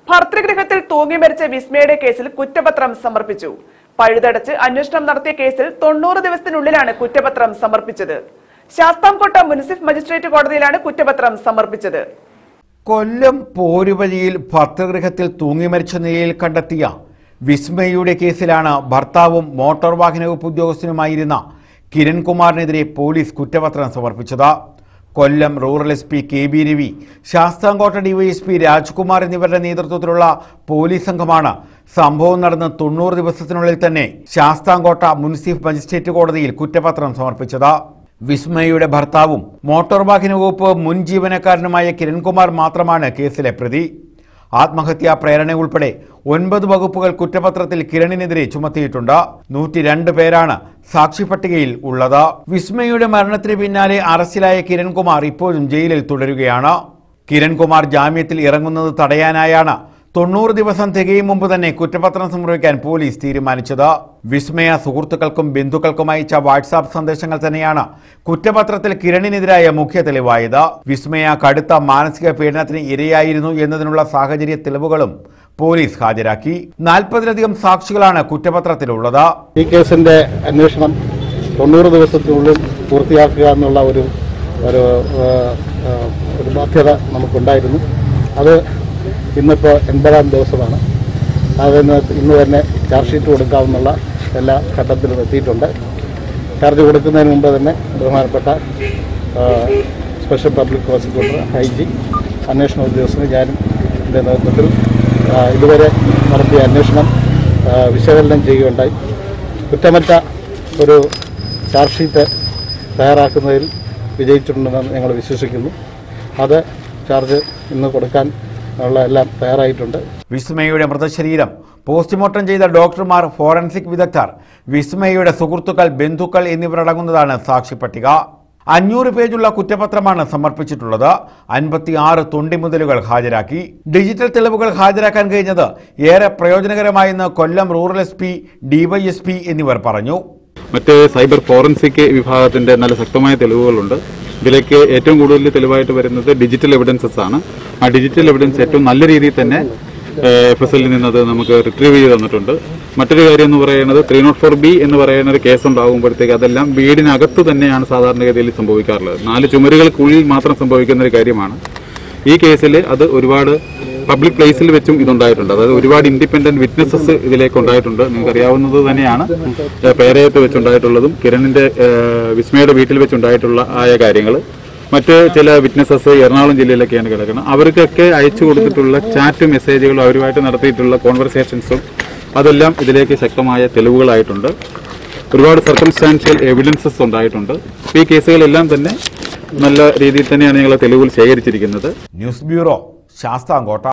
ഭർതൃഗൃഹത്തിൽ തൂങ്ങി മരിച്ച വിസ്മയുടെ കേസിൽ കുറ്റപത്രം സമർപ്പിച്ചു പഴുതടച്ച് അന്വേഷണം നടത്തിയ കേസിൽ തൊണ്ണൂറ് ദിവസത്തിനുള്ളിലാണ് കുറ്റപത്രം സമർപ്പിച്ചത് ശാസ്താംകോട്ട മുനിസിഫ് മജിസ്ട്രേറ്റ് കോടതിയിലാണ് കുറ്റപത്രം സമർപ്പിച്ചത് കൊല്ലം പോരുവഴിയിൽ ഭർത്തൃഗൃഹത്തിൽ തൂങ്ങി മരിച്ച നിലയിൽ കണ്ടെത്തിയ വിസ്മയുടെ കേസിലാണ് ഭർത്താവും മോട്ടോർ വാഹന വകുപ്പ് ഉദ്യോഗസ്ഥനുമായിരുന്ന കിരൺകുമാറിനെതിരെ പോലീസ് കുറ്റപത്രം സമർപ്പിച്ചത് Kollam rural S P K B Ravi Sasthamkotta DYSP Rajkumar എന്നിവരുടെ നേതൃത്വത്തിലുള്ള പോലീസ് സംഘമാണ് സംഭവം നടന്ന് തൊണ്ണൂറ് ദിവസത്തിനുള്ളിൽ തന്നെ ശാസ്താംകോട്ട മുനിസിഫ് മജിസ്ട്രേറ്റ് കോടതിയിൽ കുറ്റപത്രം സമർപ്പിച്ചത് വിസ്മയുടെ ഭർത്താവും മോട്ടോർ വാഹന വകുപ്പ് മുൻ ജീവനക്കാരനുമായ കിരൺകുമാർ മാത്രമാണ് കേസിലെ പ്രതി ആത്മഹത്യാ പ്രേരണ ഉൾപ്പെടെ ഒൻപത് വകുപ്പുകൾ കുറ്റപത്രത്തിൽ കിരണിനെതിരെ ചുമത്തിയിട്ടുണ്ട് നൂറ്റി രണ്ട് പേരാണ് സാക്ഷി പട്ടികയിൽ ഉള്ളത് വിസ്മയുടെ മരണത്തിന് പിന്നാലെ അറസ്റ്റിലായ കിരൺകുമാർ ഇപ്പോഴും ജയിലിൽ തുടരുകയാണ് കിരൺകുമാർ ജാമ്യത്തിൽ ഇറങ്ങുന്നത് തടയാനായാണ് തൊണ്ണൂറ് ദിവസം തികയും മുമ്പ് തന്നെ കുറ്റപത്രം സമർപ്പിക്കാൻ പോലീസ് തീരുമാനിച്ചത് വിസ്മയ സുഹൃത്തുക്കൾക്കും ബന്ധുക്കൾക്കും അയച്ച വാട്സാപ്പ് സന്ദേശങ്ങൾ തന്നെയാണ് കുറ്റപത്രത്തിൽ കിരണിനെതിരായ മുഖ്യ തെളിവായത് വിസ്മയ കടുത്ത മാനസിക പീഡനത്തിന് ഇരയായിരുന്നു എന്നതിനുള്ള സാഹചര്യ തെളിവുകളും പോലീസ് ഹാജരാക്കി നാൽപ്പതിലധികം സാക്ഷികളാണ് കുറ്റപത്രത്തിലുള്ളത് ഈ കേസിന്റെ അന്വേഷണം തൊണ്ണൂറ് ദിവസത്തിനുള്ളിൽ പൂർത്തിയാക്കുക എന്നുള്ള ഒരു ഒരു ആ, ആ, ഒരു ബാധ്യത നമുക്കുണ്ടായിരുന്നു അത് ഇന്നിപ്പോൾ എൺപതാം ദിവസമാണ് അതിന് ഇന്ന് തന്നെ ചാർജ് ഷീറ്റ് കൊടുക്കാവുന്ന എല്ലാ ഘട്ടത്തിലും എത്തിയിട്ടുണ്ട് ചാർജ് കൊടുക്കുന്നതിന് മുമ്പ് തന്നെ ബഹുമാനപ്പെട്ട ആ, special public prosecutor I G അന്വേഷണ ഉദ്യോഗസ്ഥന് ഞാനും എൻ്റെ നേതൃത്വത്തിൽ ആ, ഇതുവരെ നടത്തിയ അന്വേഷണം ആ, വിശകലനം ചെയ്യുകയുണ്ടായി കുറ്റമറ്റ ഒരു ചാർജ് ഷീറ്റ് തയ്യാറാക്കുന്നതിൽ വിജയിച്ചിട്ടുണ്ടെന്ന് ഞങ്ങൾ വിശ്വസിക്കുന്നു അത് ചാർജ് ഇന്ന് കൊടുക്കാൻ ഉള്ള എല്ലാം തയ്യാറായിട്ടുണ്ട് വിസ്മയുടെ മൃതശരീരം പോസ്റ്റ്മോർട്ടം ചെയ്ത ഡോക്ടർമാർ ഫോറൻസിക് വിദഗ്ധർ വിസ്മയുടെ സുഹൃത്തുക്കൾ ബന്ധുക്കൾ എന്നിവരടങ്ങുന്നതാണ് സാക്ഷി പട്ടിക അഞ്ഞൂറ് പേജുള്ള കുറ്റപത്രമാണ് സമർപ്പിച്ചിട്ടുള്ളത് അൻപത്തി ആറ് തൊണ്ടിമുതലുകൾ ഹാജരാക്കി ഡിജിറ്റൽ തെളിവുകൾ ഹാജരാക്കാൻ കഴിഞ്ഞത് ഏറെ പ്രയോജനകരമായെന്ന് Kollam rural S P DYSP എന്നിവർ പറഞ്ഞു മറ്റ് സൈബർ ഫോറൻസിക് വിഭാഗത്തിന്റെ നല്ല ശക്തമായ തെളിവുകളുണ്ട് ഇതിലേക്ക് ഏറ്റവും കൂടുതൽ തെളിവായിട്ട് വരുന്നത് ഡിജിറ്റൽ എവിഡൻസസ് ആണ് ആ ഡിജിറ്റൽ എവിഡൻസ് ഏറ്റവും നല്ല രീതിയിൽ തന്നെ എഫ് എസ് എല്ലിൽ നിന്നത് നമുക്ക് റിട്രീവ് ചെയ്ത് തന്നിട്ടുണ്ട് മറ്റൊരു കാര്യം എന്ന് പറയുന്നത് ത്രീ നോട്ട് ഫോർ ബി എന്ന് പറയുന്ന ഒരു കേസ് ഉണ്ടാകുമ്പോഴത്തേക്ക് അതെല്ലാം വീടിനകത്ത് തന്നെയാണ് സാധാരണഗതിയിൽ സംഭവിക്കാറുള്ളത് നാല് ചുമരുകൾക്കുള്ളിൽ മാത്രം സംഭവിക്കുന്ന ഒരു കാര്യമാണ് ഈ കേസിൽ അത് ഒരുപാട് പബ്ലിക് പ്ലേസിൽ വെച്ചും ഇതുണ്ടായിട്ടുണ്ട് അതായത് ഒരുപാട് ഇൻഡിപെൻഡന്റ് വിറ്റ്നസസ് ഇതിലേക്ക് ഉണ്ടായിട്ടുണ്ട് നിങ്ങൾക്ക് അറിയാവുന്നത് തന്നെയാണ് ഏഹ് പേരയത്ത് വെച്ചുണ്ടായിട്ടുള്ളതും കിരണിന്റെ ഏഹ് വിസ്മയുടെ വീട്ടിൽ വെച്ചുണ്ടായിട്ടുള്ള ആയ കാര്യങ്ങൾ മറ്റ് ചില വിറ്റ്നസസ് എറണാകുളം ജില്ലയിലൊക്കെയാണ് കിടക്കുന്നത് അവർക്കൊക്കെ അയച്ചു കൊടുത്തിട്ടുള്ള ചാറ്റ് മെസ്സേജുകളും അവരുമായിട്ട് നടത്തിയിട്ടുള്ള കോൺവെർസേഷൻസും അതെല്ലാം ഇതിലേക്ക് ശക്തമായ തെളിവുകളായിട്ടുണ്ട് ഒരുപാട് സർക്കംസ്റ്റാൻഷ്യൽ എവിഡൻസസ് ഉണ്ടായിട്ടുണ്ട് ഈ കേസുകളെല്ലാം തന്നെ നല്ല രീതിയിൽ തന്നെയാണ് ഞങ്ങൾ തെളിവുകൾ ശേഖരിച്ചിരിക്കുന്നത് ന്യൂസ് ബ്യൂറോ ശാസ്താംകോട്ട